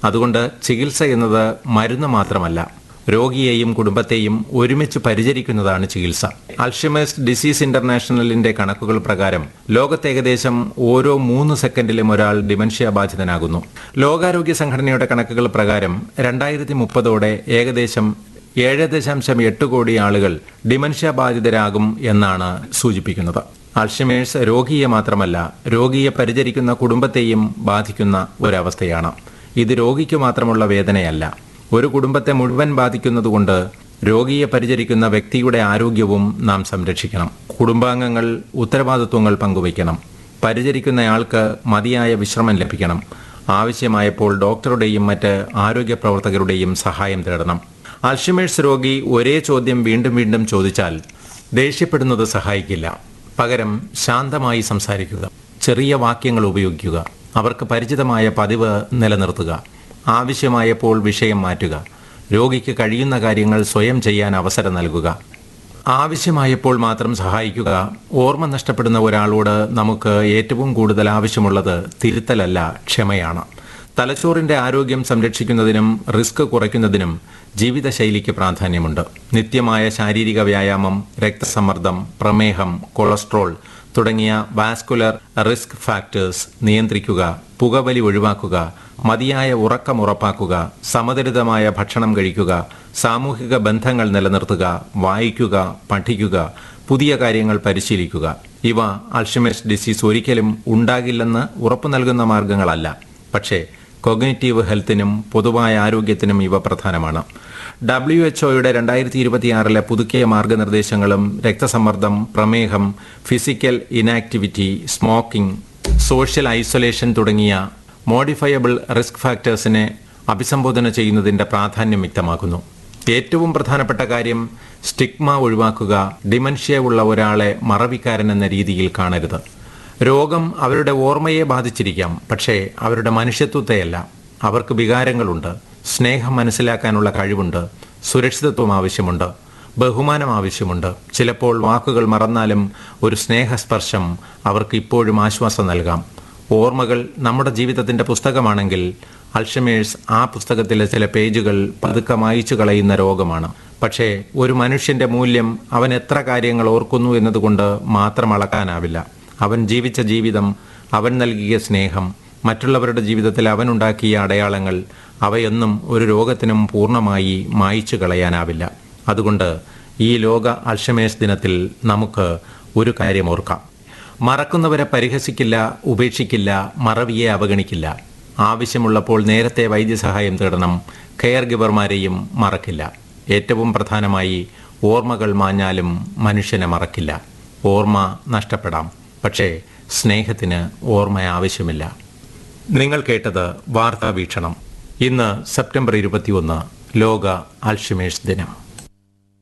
അതുകൊണ്ട് ചികിത്സ എന്നത് മരുന്ന് മാത്രമല്ല രോഗിയെയും കുടുംബത്തെയും ഒരുമിച്ച് പരിചരിക്കുന്നതാണ് ചികിത്സ അൽഷിമേഴ്സ് ഡിസീസ് ഇന്റർനാഷണലിന്റെ കണക്കുകൾ പ്രകാരം ലോകത്ത് ഏകദേശം ഓരോ മൂന്ന് സെക്കൻഡിലും ഒരാൾ ഡിമൻഷ്യ ബാധിതനാകുന്നു ലോകാരോഗ്യ സംഘടനയുടെ കണക്കുകൾ പ്രകാരം രണ്ടായിരത്തി മുപ്പതോടെ ഏകദേശം ഏഴ് ദശാംശം എട്ട് കോടി ആളുകൾ ഡിമൻഷ്യ ബാധിതരാകും എന്നാണ് സൂചിപ്പിക്കുന്നത് അൾഷിമേഴ്സ് രോഗിയെ മാത്രമല്ല രോഗിയെ പരിചരിക്കുന്ന കുടുംബത്തെയും ബാധിക്കുന്ന ഒരവസ്ഥയാണ് ഇത് രോഗിക്ക് മാത്രമുള്ള വേദനയല്ല ഒരു കുടുംബത്തെ മുഴുവൻ ബാധിക്കുന്നതുകൊണ്ട് രോഗിയെ പരിചരിക്കുന്ന വ്യക്തിയുടെ ആരോഗ്യവും നാം സംരക്ഷിക്കണം കുടുംബാംഗങ്ങൾ ഉത്തരവാദിത്വങ്ങൾ പങ്കുവയ്ക്കണം പരിചരിക്കുന്നയാൾക്ക് മതിയായ വിശ്രമം ലഭിക്കണം ആവശ്യമായപ്പോൾ ഡോക്ടറുടെയും മറ്റ് ആരോഗ്യ പ്രവർത്തകരുടെയും സഹായം തേടണം അൽഷിമേഴ്സ് രോഗി ഒരേ ചോദ്യം വീണ്ടും വീണ്ടും ചോദിച്ചാൽ ദേഷ്യപ്പെടുന്നത് സഹായിക്കില്ല പകരം ശാന്തമായി സംസാരിക്കുക ചെറിയ വാക്യങ്ങൾ ഉപയോഗിക്കുക അവർക്ക് പരിചിതമായ പതിവ് നിലനിർത്തുക ആവശ്യമായപ്പോൾ വിഷയം മാറ്റുക രോഗിക്ക് കഴിയുന്ന കാര്യങ്ങൾ സ്വയം ചെയ്യാൻ അവസരം നൽകുക ആവശ്യമായപ്പോൾ മാത്രം സഹായിക്കുക ഓർമ്മ നഷ്ടപ്പെടുന്ന ഒരാളോട് നമുക്ക് ഏറ്റവും കൂടുതൽ ആവശ്യമുള്ളത് തിരുത്തലല്ല ക്ഷമയാണ് തലച്ചോറിന്റെ ആരോഗ്യം സംരക്ഷിക്കുന്നതിനും റിസ്ക് കുറയ്ക്കുന്നതിനും ജീവിതശൈലിക്ക് പ്രാധാന്യമുണ്ട് നിത്യമായ ശാരീരിക വ്യായാമം രക്തസമ്മർദ്ദം പ്രമേഹം കൊളസ്ട്രോൾ തുടങ്ങിയ വാസ്കുലർ റിസ്ക് ഫാക്ടേഴ്സ് നിയന്ത്രിക്കുക പുകവലി ഒഴിവാക്കുക മതിയായ ഉറക്കം ഉറപ്പാക്കുക സമതുലിതമായ ഭക്ഷണം കഴിക്കുക സാമൂഹിക ബന്ധങ്ങൾ നിലനിർത്തുക വായിക്കുക പഠിക്കുക പുതിയ കാര്യങ്ങൾ പരിശീലിക്കുക ഇവ അൾഷിമേഴ്സ് ഡിസീസ് ഒരിക്കലും ഉണ്ടാകില്ലെന്ന് ഉറപ്പു നൽകുന്ന മാർഗങ്ങളല്ല പക്ഷേ കൊഗ്നേറ്റീവ് ഹെൽത്തിനും പൊതുവായ ആരോഗ്യത്തിനും ഇവ പ്രധാനമാണ് ഡബ്ല്യു എച്ച്ഒയുടെ രണ്ടായിരത്തി ഇരുപത്തിയാറിലെ പുതുക്കിയ മാർഗനിർദ്ദേശങ്ങളും രക്തസമ്മർദ്ദം പ്രമേഹം physical inactivity smoking social isolation തുടങ്ങിയ മോഡിഫയബിൾ റിസ്ക് ഫാക്ടേഴ്സിനെ അഭിസംബോധന ചെയ്യുന്നതിന്റെ പ്രാധാന്യം വ്യക്തമാക്കുന്നു ഏറ്റവും പ്രധാനപ്പെട്ട കാര്യം സ്റ്റിഗ്മ ഒഴിവാക്കുക ഡിമൻഷ്യ ഉള്ള ഒരാളെ മറവിക്കാരൻ എന്ന രീതിയിൽ കാണരുത് രോഗം അവരുടെ ഓർമ്മയെ ബാധിച്ചിരിക്കാം പക്ഷേ അവരുടെ മനുഷ്യത്വത്തെയല്ല അവർക്ക് വികാരങ്ങളുണ്ട് സ്നേഹം മനസ്സിലാക്കാനുള്ള കഴിവുണ്ട് സുരക്ഷിതത്വം ആവശ്യമുണ്ട് ബഹുമാനം ആവശ്യമുണ്ട് ചിലപ്പോൾ വാക്കുകൾ മറന്നാലും ഒരു സ്നേഹസ്പർശം അവർക്ക് ഇപ്പോഴും ആശ്വാസം നൽകാം ഓർമ്മകൾ നമ്മുടെ ജീവിതത്തിന്റെ പുസ്തകമാണെങ്കിൽ അൾഷമേഴ്സ് ആ പുസ്തകത്തിലെ ചില പേജുകൾ പതുക്കെ മായിച്ചു കളയുന്ന രോഗമാണ് പക്ഷേ ഒരു മനുഷ്യന്റെ മൂല്യം അവൻ എത്ര കാര്യങ്ങൾ ഓർക്കുന്നു എന്നതുകൊണ്ട് മാത്രം അളക്കാനാവില്ല അവൻ ജീവിച്ച ജീവിതം അവൻ നൽകിയ സ്നേഹം മറ്റുള്ളവരുടെ ജീവിതത്തിൽ അവനുണ്ടാക്കിയ അടയാളങ്ങൾ അവയൊന്നും ഒരു രോഗത്തിനും പൂർണ്ണമായി മായിച്ചു കളയാനാവില്ല അതുകൊണ്ട് ഈ ലോക അൾഷമേഴ്സ് ദിനത്തിൽ നമുക്ക് ഒരു കാര്യം ഓർക്കാം മറക്കുന്നവരെ പരിഹസിക്കില്ല ഉപേക്ഷിക്കില്ല മറവിയെ അവഗണിക്കില്ല ആവശ്യമുള്ളപ്പോൾ നേരത്തെ വൈദ്യസഹായം തേടണം കെയർ ഗിവർമാരെയും മറക്കില്ല ഏറ്റവും പ്രധാനമായി ഓർമ്മകൾ മാഞ്ഞാലും മനുഷ്യനെ മറക്കില്ല ഓർമ്മ നഷ്ടപ്പെടാം പക്ഷേ സ്നേഹത്തിന് ഓർമ്മ ആവശ്യമില്ല നിങ്ങൾ കേട്ടത് വാർത്താ വീക്ഷണം ഇന്ന് സെപ്റ്റംബർ ഇരുപത്തിയൊന്ന് ലോക അൽഷിമേഴ്സ് ദിനം